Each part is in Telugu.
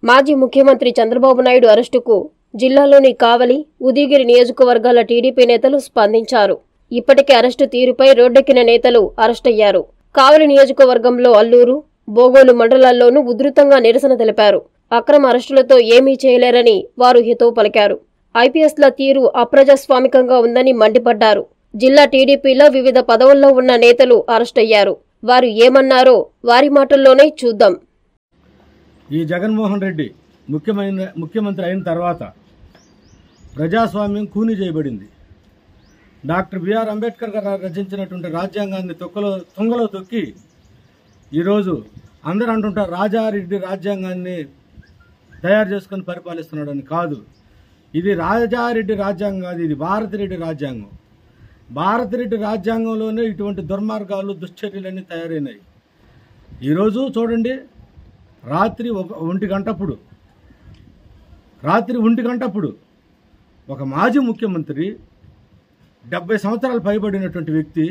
మాజీ ముఖ్యమంత్రి చంద్రబాబు నాయుడు అరెస్టుకు జిల్లాలోని కావలి ఉదయగిరి నియోజకవర్గాల టీడీపీ నేతలు స్పందించారు ఇప్పటికే అరెస్టు తీరుపై రోడ్డెక్కిన నేతలు అరెస్టయ్యారు కావలి నియోజకవర్గంలో అల్లూరు బోగోలు మండలాల్లోనూ ఉధృతంగా నిరసన తెలిపారు అక్రమ అరెస్టులతో ఏమీ చేయలేరని వారు హితవు పలికారు ఐపీఎస్ల తీరు అప్రజాస్వామికంగా ఉందని మండిపడ్డారు జిల్లా టీడీపీలో వివిధ పదవుల్లో ఉన్న నేతలు అరెస్టయ్యారు వారు ఏమన్నారో వారి మాటల్లోనే చూద్దాం ఈ జగన్మోహన్ రెడ్డి ముఖ్యమైన ముఖ్యమంత్రి అయిన తర్వాత ప్రజాస్వామ్యం కూని చేయబడింది డాక్టర్ బిఆర్ అంబేద్కర్ గారు రచించినటువంటి రాజ్యాంగాన్ని తొక్కలో తుంగలో తొక్కి ఈరోజు అందరూ అంటుంటారు రాజారెడ్డి రాజ్యాంగాన్ని తయారు చేసుకొని పరిపాలిస్తున్నాడని కాదు ఇది రాజారెడ్డి రాజ్యాంగం కాదు ఇది భారతిరెడ్డి రాజ్యాంగం భారతిరెడ్డి రాజ్యాంగంలోనే ఇటువంటి దుర్మార్గాలు దుశ్చర్యలన్నీ తయారైనాయి ఈరోజు చూడండి రాత్రి ఒక ఒంటి గంటప్పుడు రాత్రి ఒంటి గంటప్పుడు ఒక మాజీ ముఖ్యమంత్రి డెబ్బై సంవత్సరాలు పైబడినటువంటి వ్యక్తి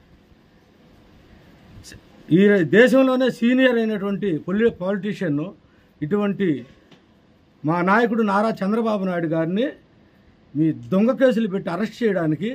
ఈ దేశంలోనే సీనియర్ అయినటువంటి పొలి పాలిటీషియన్ ఇటువంటి మా నాయకుడు నారా చంద్రబాబు నాయుడు గారిని మీ దొంగ కేసులు పెట్టి అరెస్ట్ చేయడానికి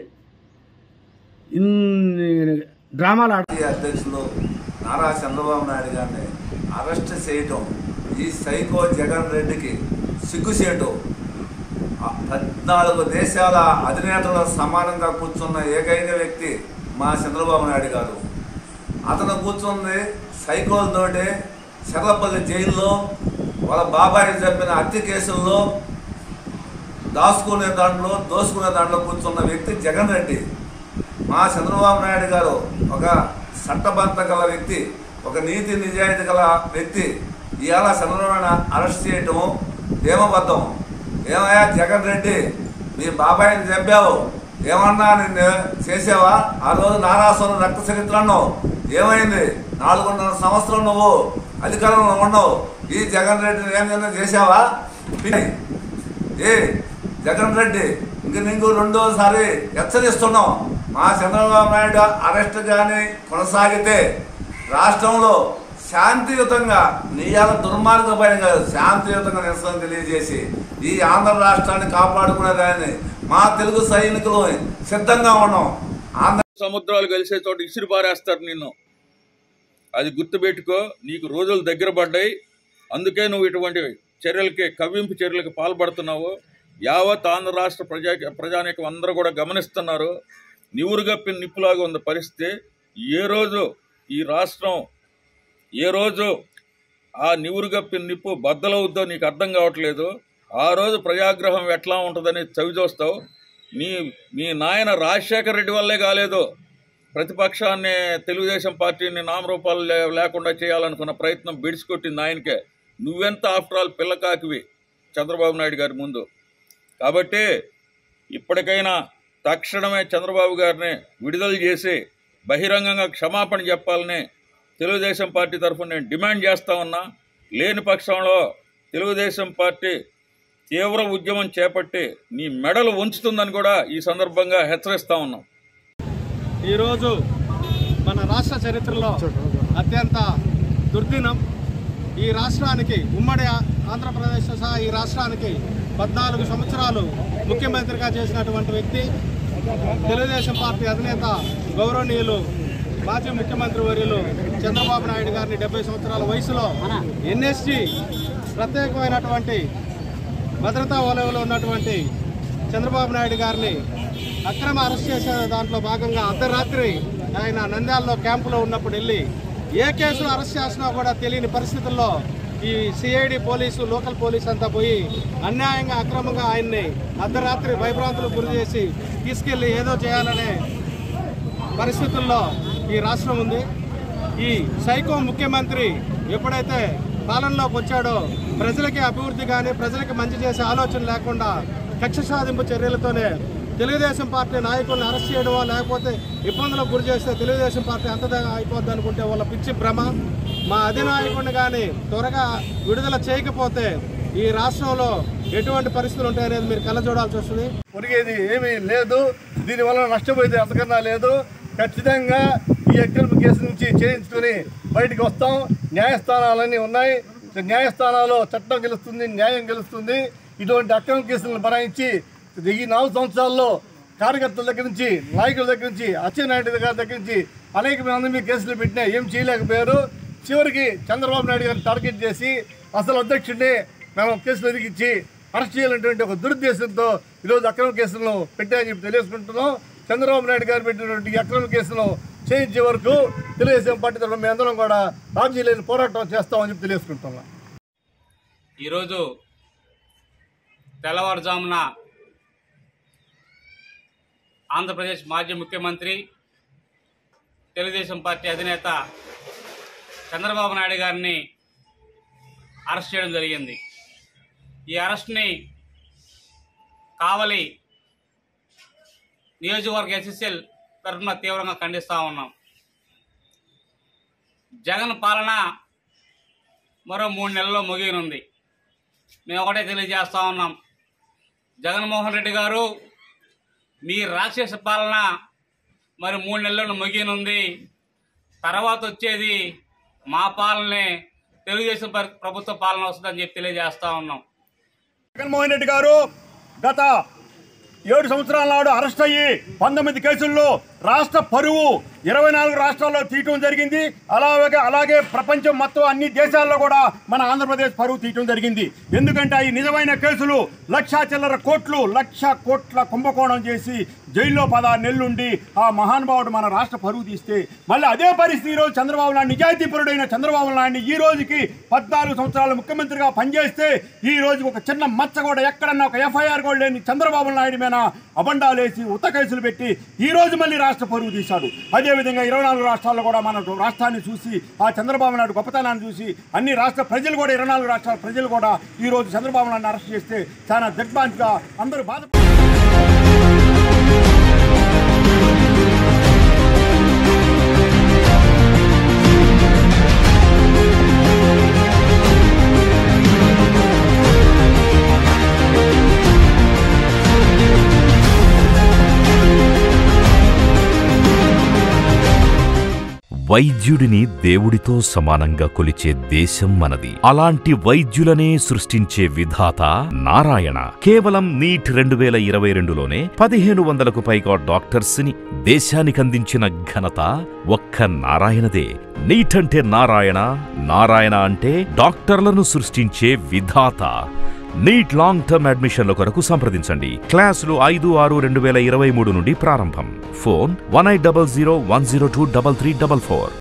ఇన్ని డ్రామాలు ఆడ పార్టీ అధ్యక్షులు నారా చంద్రబాబు నాయుడు గారిని అరెస్ట్ చేయటం ఈ సైకో జగన్ రెడ్డికి సిగ్గుచేటు ఆ పద్నాలుగు దేశాల అధినేతల సమానంగా కూర్చున్న ఏకైక వ్యక్తి మా చంద్రబాబు నాయుడు గారు అతను కూర్చుంది సైకోలతోటి చెర్లపల్లి జైల్లో వాళ్ళ బాబాయి చెప్పిన హత్య కేసుల్లో దాచుకునే దాంట్లో దోసుకునే దాంట్లో కూర్చున్న వ్యక్తి జగన్ రెడ్డి మా చంద్రబాబు నాయుడు గారు ఒక చట్టబద్ధ గల వ్యక్తి ఒక నీతి నిజాయితీ గల వ్యక్తి ఇవాళ చంద్రబాబు నాయుడు అరెస్ట్ చేయటం ఏమబద్ధం ఏమయ్యా జగన్ రెడ్డి మీ బాబాయిని చంపావు ఏమన్నా నిన్ను చేసావా ఆ రోజు నారాసురం రక్త చరిత్ర అన్నావు ఏమైంది నాలుగున్నర సంవత్సరం నువ్వు అధికారంలో ఉన్నావు ఈ జగన్ రెడ్డిని ఏమైనా చేసావా ఏ జగన్ రెడ్డి ఇంక నీకు రెండోసారి హెచ్చరిస్తున్నాం మా చంద్రబాబు నాయుడు అరెస్ట్ కానీ కొనసాగితే రాష్ట్రంలో శాంతియుతంగా నీయాల దుర్మార్గమైన కాదు శాంతియుతంగా నిరసన తెలియజేసి ఈ ఆంధ్ర రాష్ట్రాన్ని కాపాడుకునేదాన్ని మా తెలుగు సైనికులు సిద్ధంగా ఉన్నాం ఆంధ్ర సముద్రాలు కలిసే చోట ఇసిరి పారేస్తారు నిన్ను అది గుర్తుపెట్టుకో నీకు రోజులు దగ్గర పడ్డాయి అందుకే నువ్వు ఇటువంటి చర్యలకి కవ్వింపు చర్యలకు పాల్పడుతున్నావు యావత్ ఆంధ్ర రాష్ట్ర ప్రజా ప్రజానీకం అందరూ కూడా గమనిస్తున్నారు నివురుగప్పిన నిప్పులాగా ఉంది పరిస్థితి ఏ రోజు ఈ రాష్ట్రం ఏ రోజు ఆ నివురుగప్పిన నిప్పు బద్దలవుద్దో నీకు అర్థం కావట్లేదు ఆ రోజు ప్రజాగ్రహం ఎట్లా ఉంటుందని చవి చూస్తావు నీ మీ నాయన రాజశేఖర రెడ్డి వల్లే కాలేదు ప్రతిపక్షాన్ని తెలుగుదేశం పార్టీని నామరూపాలు లే- లేకుండా చేయాలనుకున్న ప్రయత్నం బిడిచికొట్టింది ఆయనకే నువ్వెంత ఆఫ్టర్ ఆల్ పిల్లకాకివి చంద్రబాబు నాయుడు గారి ముందు కాబట్టి ఇప్పటికైనా తక్షణమే చంద్రబాబు గారిని విడుదల చేసి బహిరంగంగా క్షమాపణ చెప్పాలని తెలుగుదేశం పార్టీ తరఫున నేను డిమాండ్ చేస్తా ఉన్నా లేని పక్షంలో తెలుగుదేశం పార్టీ తీవ్ర ఉద్యమం చేపట్టి నీ మెడలు ఉంచుతుందని కూడా ఈ సందర్భంగా హెచ్చరిస్తా ఉన్నాం ఈరోజు మన రాష్ట్ర చరిత్రలో అత్యంత దుర్దినం ఈ రాష్ట్రానికి ఉమ్మడి ఆ- ఆంధ్రప్రదేశ్ సహా ఈ రాష్ట్రానికి పద్నాలుగు సంవత్సరాలు ముఖ్యమంత్రిగా చేసినటువంటి వ్యక్తి తెలుగుదేశం పార్టీ అధినేత గౌరవనీయులు మాజీ ముఖ్యమంత్రి వర్యులు చంద్రబాబు నాయుడు గారిని డెబ్బై సంవత్సరాల వయసులో ఎన్ఎస్జి ప్రత్యేకమైనటువంటి భద్రతా వలయంలో ఉన్నటువంటి చంద్రబాబు నాయుడు గారిని అక్రమ అరెస్ట్ చేసే దాంట్లో భాగంగా అర్ధరాత్రి ఆయన నంద్యాలలో క్యాంపులో ఉన్నప్పుడు వెళ్ళి ఏ కేసులో అరెస్ట్ చేసినా కూడా తెలియని పరిస్థితుల్లో ఈ సిఐడి పోలీసు లోకల్ పోలీస్ అంతా పోయి అన్యాయంగా అక్రమంగా ఆయన్ని అర్ధరాత్రి భయభ్రాంతులకు గురి చేసి తీసుకెళ్లి ఏదో చేయాలనే పరిస్థితుల్లో ఈ రాష్ట్రం ఉంది ఈ సైకో ముఖ్యమంత్రి ఎప్పుడైతే పాలనలోకి వచ్చాడో ప్రజలకి అభివృద్ధి కానీ ప్రజలకి మంచి చేసే ఆలోచన లేకుండా కక్ష సాధింపు చర్యలతోనే తెలుగుదేశం పార్టీ నాయకులను అరెస్ట్ చేయడమో లేకపోతే ఇబ్బందులకు గురి చేస్తే తెలుగుదేశం పార్టీ అంతదా అయిపోద్ది అనుకుంటే వాళ్ళ పిచ్చి భ్రమ మా అధినాయకుడిని కానీ త్వరగా విడుదల చేయకపోతే ఈ రాష్ట్రంలో ఎటువంటి పరిస్థితులు ఉంటాయనేది మీరు కళ్ళ చూడాల్సి వస్తుంది ఒరిగేది ఏమీ లేదు దీనివల్ల నష్టపోయేది అంతకన్నా లేదు ఖచ్చితంగా ఈ అక్రమ కేసు నుంచి చేయించుకొని బయటకు వస్తాం న్యాయస్థానాలన్నీ ఉన్నాయి న్యాయస్థానాల్లో చట్టం గెలుస్తుంది న్యాయం గెలుస్తుంది ఇటువంటి అక్రమ కేసులను బనాయించి ఈ నాలుగు సంవత్సరాల్లో కార్యకర్తల దగ్గర నుంచి నాయకుల దగ్గర నుంచి అచ్చెన్నాయుడు గారి దగ్గర నుంచి అనేక మంది మీద కేసులు పెట్టినా ఏం చేయలేకపోయారు చివరికి చంద్రబాబు నాయుడు గారిని టార్గెట్ చేసి అసలు అధ్యక్షుడిని మేము కేసులు ఎదిగించి అరెస్ట్ చేయాలనేటువంటి ఒక దురుద్దేశంతో ఈరోజు అక్రమ కేసులను పెట్టాయని చెప్పి తెలియజేసుకుంటున్నాం చంద్రబాబు నాయుడు గారు పెట్టినటువంటి ఈ అక్రమ కేసులను చేయించే వరకు తెలుగుదేశం పార్టీ తరఫున మేము అందరం కూడా రాజీ లేని పోరాటం చేస్తామని చెప్పి తెలియజేసుకుంటున్నాం ఈరోజు తెల్లవారుజామున ఆంధ్రప్రదేశ్ మాజీ ముఖ్యమంత్రి తెలుగుదేశం పార్టీ అధినేత చంద్రబాబు నాయుడు గారిని అరెస్ట్ చేయడం జరిగింది ఈ అరెస్ట్ని కావలి నియోజకవర్గ ఎస్ఎస్ఎల్ తరఫున తీవ్రంగా ఖండిస్తూ ఉన్నాం జగన్ పాలన మరో మూడు నెలల్లో ముగియనుంది మేము ఒకటే తెలియజేస్తా ఉన్నాం జగన్మోహన్ రెడ్డి గారు మీ రాక్షస పాలన మరి మూడు నెలలను ముగియనుంది తర్వాత వచ్చేది మా పాలనే తెలుగుదేశం ప్ర- ప్రభుత్వ పాలన వస్తుందని చెప్పి తెలియజేస్తా ఉన్నాం జగన్మోహన్ రెడ్డి గారు గత ఏడు సంవత్సరాల నాడు అరెస్ట్ అయ్యి పంతొమ్మిది కేసుల్లో రాష్ట్ర పరువు ఇరవై నాలుగు రాష్ట్రాల్లో తీయటం జరిగింది అలాగే అలాగే ప్రపంచం మొత్తం అన్ని దేశాల్లో కూడా మన ఆంధ్రప్రదేశ్ పరువు తీయటం జరిగింది ఎందుకంటే ఈ నిజమైన కేసులు లక్షా చిల్లర కోట్లు లక్ష కోట్ల కుంభకోణం చేసి జైల్లో పదహారు నెలలుండి ఆ మహానుభావుడు మన రాష్ట్ర పరువు తీస్తే మళ్ళీ అదే పరిస్థితి ఈరోజు చంద్రబాబు నాయుడు నిజాయితీపరుడైన చంద్రబాబు నాయుడిని ఈ రోజుకి పద్నాలుగు సంవత్సరాలు ముఖ్యమంత్రిగా పనిచేస్తే ఈ రోజు ఒక చిన్న మచ్చ కూడా ఎక్కడన్నా ఒక ఎఫ్ఐఆర్ కూడా లేని చంద్రబాబు నాయుడు మీద అబండాలేసి ఉత్త కేసులు పెట్టి ఈ రోజు మళ్ళీ రాష్ట్ర పరువు తీశాడు అదేవిధంగా ఇరవై నాలుగు రాష్ట్రాల్లో కూడా మన రాష్ట్రాన్ని చూసి ఆ చంద్రబాబు నాయుడు గొప్పతనాన్ని చూసి అన్ని రాష్ట్ర ప్రజలు కూడా ఇరవై నాలుగు రాష్ట్రాల ప్రజలు కూడా ఈ రోజు చంద్రబాబు నాయుడు అరెస్ట్ చేస్తే చాలా దిగ్భ్రాంతిగా అందరూ బాధ వైద్యుడిని దేవుడితో సమానంగా కొలిచే దేశం మనది అలాంటి వైద్యులనే సృష్టించే విధాత నారాయణ కేవలం నీట్ రెండు వేల ఇరవై రెండులోనే పదిహేను వందలకు పైగా డాక్టర్స్ ని దేశానికందించిన ఘనత ఒక్క నారాయణదే నీట్ అంటే నారాయణ నారాయణ అంటే డాక్టర్లను సృష్టించే విధాత నీట్ లాంగ్ టర్మ్ అడ్మిషన్ల కొరకు సంప్రదించండి క్లాసులు ఐదు ఆరు రెండు వేల ఇరవై మూడు నుండి ప్రారంభం phone one eight double zero one zero two double three double four